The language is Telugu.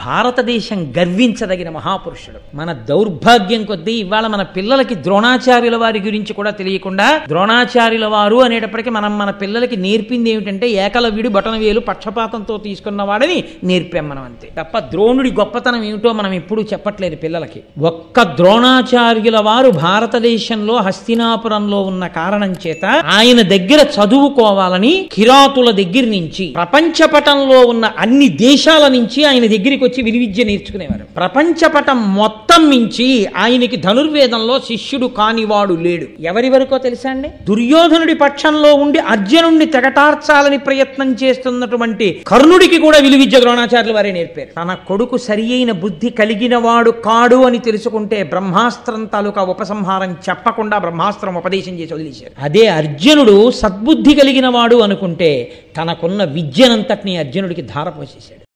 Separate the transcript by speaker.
Speaker 1: భారతదేశం గర్వించదగిన మహాపురుషుడు మన దౌర్భాగ్యం కొద్దీ ఇవాళ మన పిల్లలకి ద్రోణాచార్యుల వారి గురించి కూడా తెలియకుండా ద్రోణాచార్యుల వారు అనేటప్పటికీ మనం మన పిల్లలకి నేర్పింది ఏమిటంటే ఏకలవ్యుడు బొటనవేలు పక్షపాతంతో తీసుకున్నవాడని నేర్పాం మనం అంతే తప్ప ద్రోణుడి గొప్పతనం ఏమిటో మనం ఎప్పుడూ చెప్పట్లేదు పిల్లలకి ఒక్క ద్రోణాచార్యుల వారు భారతదేశంలో హస్తినాపురంలో ఉన్న కారణం చేత ఆయన దగ్గర చదువుకోవాలని కిరాతుల దగ్గర నుంచి ప్రపంచపటంలో ఉన్న అన్ని దేశాల నుంచి ఆయన దగ్గరికి వచ్చి విలువిద్య నేర్చుకునేవారు ప్రపంచపటం మొత్తం మించి ఆయనకి ధనుర్వేదంలో శిష్యుడు కానివాడు లేడు ఎవరి వరకో తెలుసా అండి దుర్యోధనుడి పక్షంలో ఉండి అర్జునుడిని తెగటార్చాలని ప్రయత్నం చేస్తున్నటువంటి కర్ణుడికి కూడా విలువిద్య ద్రోణాచార్యుల వారే నేర్పారు తన కొడుకు సరి అయిన బుద్ధి కలిగిన వాడు కాడు అని తెలుసుకుంటే బ్రహ్మాస్త్రం తాలూకా ఉపసంహారం చెప్పకుండా బ్రహ్మాస్త్రం ఉపదేశం చేసి వదిలేశారు అదే అర్జునుడు సద్బుద్ధి కలిగిన వాడు అనుకుంటే తనకున్న విద్యనంతటిని అర్జునుడికి ధారపోసేశాడు